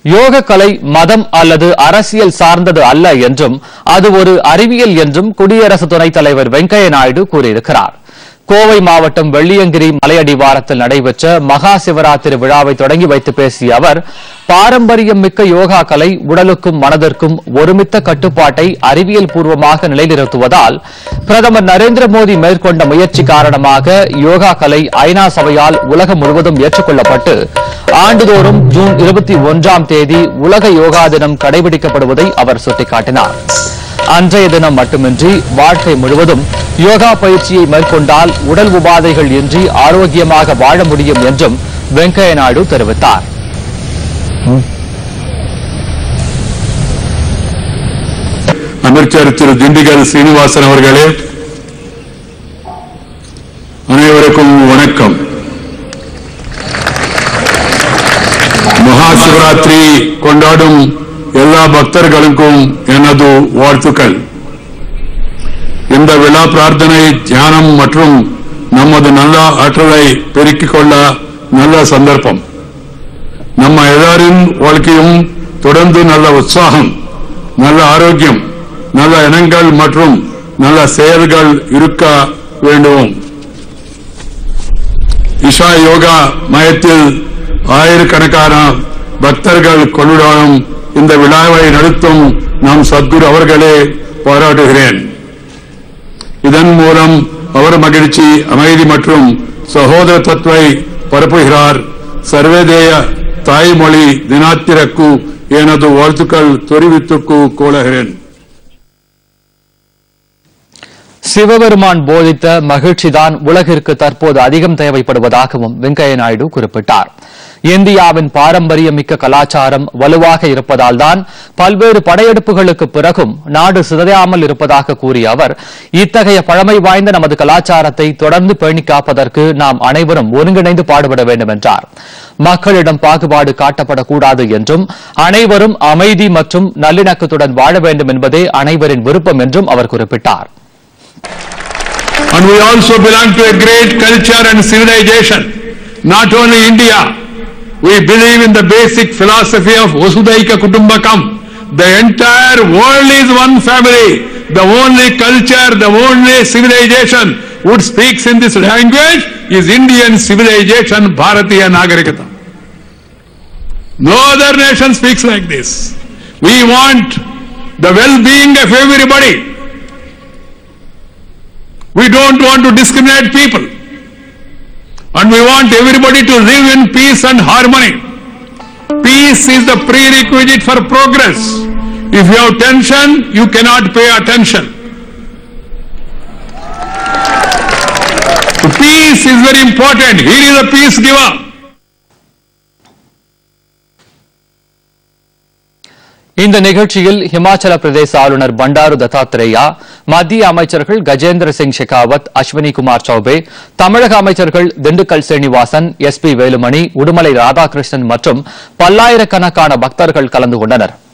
யோக கலை மதம் அல்லது அரசியல் சார்ந்தது அல்ல என்றும் அது ஒரு அறிவியல் என்றும் குடியரசு துணைத் தலைவர் வெங்கையா நாயுடு கூறியிருக்கிறார் கோவை மாவட்டம் வெள்ளியங்கிரி மலையடிவாரத்தில் நடைபெற்ற மகா சிவராத்திரி விழாவை தொடங்கி வைத்து பேசிய அவர் பாரம்பரியம் மிக்க யோகா கலை உடலுக்கும் மனதிற்கும் ஒருமித்த கட்டுப்பாட்டை அறிவியல் பூர்வமாக நிலைநிறுத்துவதால் பிரதமர் நரேந்திர மோடி மேற்கொண்ட முயற்சி காரணமாக யோகா கலை ஐநா சபையால் உலகம் முழுவதும் ஏற்றுக்கொள்ளப்பட்டு ஆண்டுதோறும் ஜூன் இருபத்தி ஒன்றாம் தேதி உலக யோகா தினம் கடைபிடிக்கப்படுவதை அவர் சுட்டிக்காட்டினார் அன்றைய தினம் மட்டுமின்றி வாழ்க்கை முழுவதும் யோகா பயிற்சியை மேற்கொண்டால் உடல் உபாதைகள் இன்றி ஆரோக்கியமாக வாழ முடியும் என்றும் வெங்கையா நாயுடு தெரிவித்தார் அமைச்சர் திரு திண்டுக்கல் சீனிவாசன் அவர்களே அனைவருக்கும் வணக்கம் மகா சிவராத்திரி கொண்டாடும் எல்லா பக்தர்களுக்கும் எனது வாழ்த்துக்கள் இந்த விழா பிரார்த்தனை தியானம் மற்றும் நமது நல்ல ஆற்றலை பெருக்கிக் கொள்ள நல்ல சந்தர்ப்பம் நம்ம எல்லாரின் வாழ்க்கையும் தொடர்ந்து நல்ல உற்சாகம் நல்ல ஆரோக்கியம் நல்ல எண்ணங்கள் மற்றும் நல்ல செயல்கள் இருக்க வேண்டும் இஷா யோகா மையத்தில் ஆயிரக்கணக்கான பக்தர்கள் கொண்டாடும் இந்த விழாவை நடத்தும் நம் சத்குரு அவர்களே பாராட்டுகிறேன் இதன் மூலம் அவர் மகிழ்ச்சி அமைதி மற்றும் சகோதரத்துவத்தை பரப்புகிறார் சர்வதேய தாய்மொழி தினாத்திரக்கு எனது வாழ்த்துக்கள் தெரிவித்துக்கு கோருகிறேன் சிவபெருமான் போதித்த மகிழ்ச்சிதான் உலகிற்கு தற்போது அதிகம் தேவைப்படுவதாகவும் வெங்கையா நாயுடு குறிப்பிட்டார் இந்தியாவின் பாரம்பரியமிக்க கலாச்சாரம் வலுவாக இருப்பதால்தான் பல்வேறு படையெடுப்புகளுக்கு பிறகும் நாடு சிதையாமல் இருப்பதாக கூறிய அவர் இத்தகைய பழமை வாய்ந்த நமது கலாச்சாரத்தை தொடர்ந்து பேணிக் காப்பதற்கு நாம் அனைவரும் ஒருங்கிணைந்து பாடுபட வேண்டும் என்றார் மக்களிடம் பாகுபாடு காட்டப்படக்கூடாது என்றும் அனைவரும் அமைதி மற்றும் நல்லிணக்கத்துடன் வாழ வேண்டும் என்பதே அனைவரின் விருப்பம் என்றும் அவர் குறிப்பிட்டார் And we also belong to a great culture and civilization. Not only India, we believe in the basic philosophy of Vasudaika Kutumbakam. The entire world is one family. The only culture, the only civilization which speaks in this language is Indian civilization, Bharatiya Nagarikata. No other nation speaks like this. We want the well-being of everybody. We don't want to discriminate people. And we want everybody to live in peace and harmony. Peace is the prerequisite for progress. If you have tension, you cannot pay attention. So peace is very important. He is a peace giver. இந்த நிகழ்ச்சியில் ஹிமாச்சல பிரதேச ஆளுநர் பண்டாரு தத்தாத்திரேயா மத்திய அமைச்சர்கள் கஜேந்திர சிங் ஷெகாவத் அஸ்வினி குமார் சௌபே தமிழக அமைச்சர்கள் Dindigul Srinivasan S P Velumani Udumalai Radhakrishnan மற்றும் பல்லாயிரக்கணக்கான பக்தர்கள் கலந்து கொண்டனர்